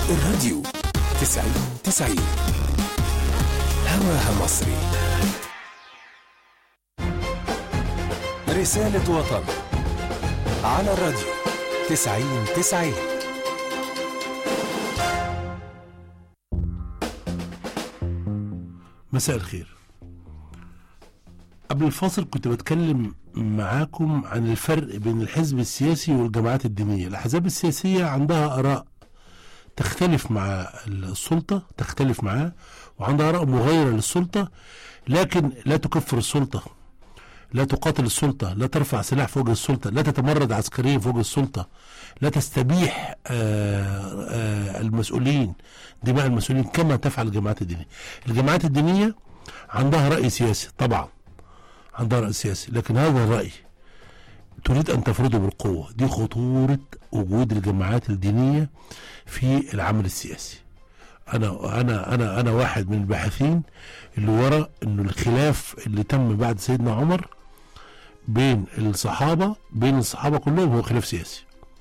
الراديو تسعين تسعين هواها مصري رسالة وطن على الراديو تسعين تسعين مساء الخير قبل الفاصل كنت بتكلم معاكم عن الفرق بين الحزب السياسي والجماعات الدينية الأحزاب السياسية عندها آراء تختلف مع السلطة تختلف معاه وعندها آراء مغايرة للسلطة لكن لا تكفر السلطة لا تقاتل السلطة لا ترفع سلاح فوق السلطة لا تتمرد عسكريا فوق السلطة لا تستبيح آه، آه، المسؤولين دماء المسؤولين كما تفعل الجماعات الدينية الجماعات الدينية عندها رأي سياسي طبعا عندها رأي سياسي لكن هذا الرأي تريد أن تفرضه بالقوة دي خطورة وجود الجماعات الدينية في العمل السياسي أنا أنا أنا أنا واحد من الباحثين اللي ورا إنه الخلاف اللي تم بعد سيدنا عمر بين الصحابة بين الصحابة كلهم هو خلاف سياسي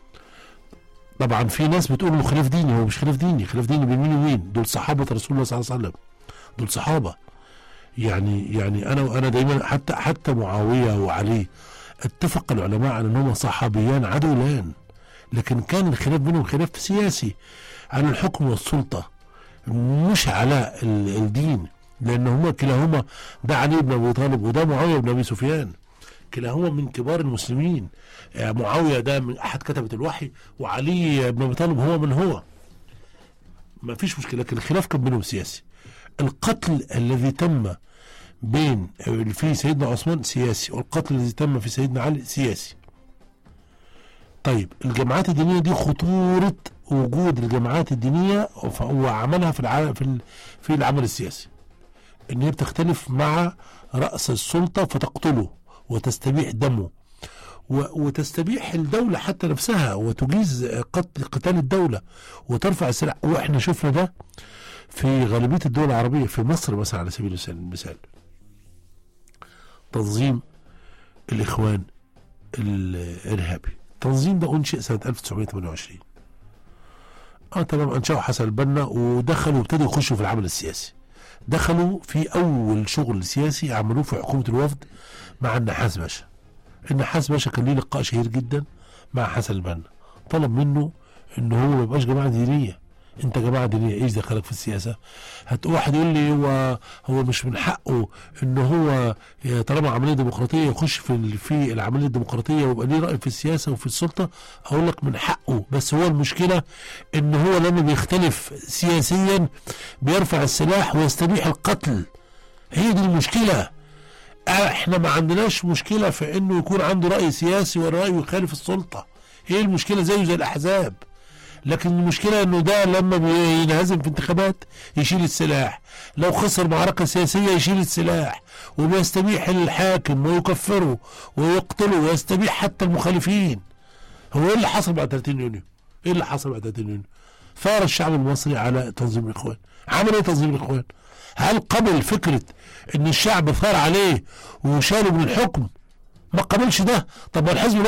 طبعا في ناس بتقول انه خلاف ديني هو مش خلاف ديني خلاف ديني بين مين ومين دول صحابة رسول الله صلى الله عليه وسلم دول صحابة يعني يعني انا انا دايما حتى حتى معاوية وعلي اتفق العلماء على انهما صحابيان عدولان لكن كان الخلاف بينهم خلاف سياسي عن الحكم والسلطة مش على ال- الدين لان هما كلاهما ده علي بن ابي طالب وده معاوية بن ابي سفيان كلاهما من كبار المسلمين آه، معاوية ده من أحد كتبة الوحي وعلي بن أبي طالب هو من هو ما فيش مشكلة لكن الخلاف كان بينهم سياسي القتل الذي تم بين آه، في سيدنا عثمان سياسي والقتل الذي تم في سيدنا علي سياسي طيب الجماعات الدينية دي خطورة وجود الجماعات الدينية وف- وعملها في الع... في ال... في العمل السياسي ان هي بتختلف مع رأس السلطة فتقتله وتستبيح دمه و- وتستبيح الدولة حتى نفسها وتجيز قتل قتال الدولة وترفع السلاح واحنا شفنا ده في غالبية الدول العربية في مصر مثلا على سبيل المثال- المثال تنظيم الإخوان الإرهابي التنظيم ده أنشئ سنة 1928 اه تمام أنشأه حسن البنا ودخلوا وابتدوا يخشوا في العمل السياسي دخلوا في أول شغل سياسي عملوه في حكومة الوفد مع النحاس باشا النحاس باشا كان ليه لقاء شهير جدا مع حسن البنا طلب منه ان هو ما يبقاش جماعه دينيه انت جماعه دينيه ايش دخلك في السياسه هت واحد يقول لي هو هو مش من حقه ان هو طالما عمليه ديمقراطيه يخش في ال- في العمليه الديمقراطيه ويبقى ليه راي في السياسه وفي السلطه اقول لك من حقه بس هو المشكله ان هو لما بيختلف سياسيا بيرفع السلاح ويستبيح القتل هي دي المشكله احنا ما عندناش مشكله في انه يكون عنده راي سياسي ورأي يخالف السلطه هي المشكله زيه زي الاحزاب لكن المشكله انه ده لما بينهزم في انتخابات يشيل السلاح لو خسر معركه سياسيه يشيل السلاح وبيستبيح الحاكم ويكفره ويقتله ويستبيح حتى المخالفين هو ايه اللي حصل بعد 30 يونيو ايه اللي حصل بعد 30 يونيو ثار الشعب المصري على تنظيم الاخوان عمل ايه تنظيم الاخوان هل قبل فكره ان الشعب ثار عليه وشاله من الحكم ما قبلش ده طب ما الحزب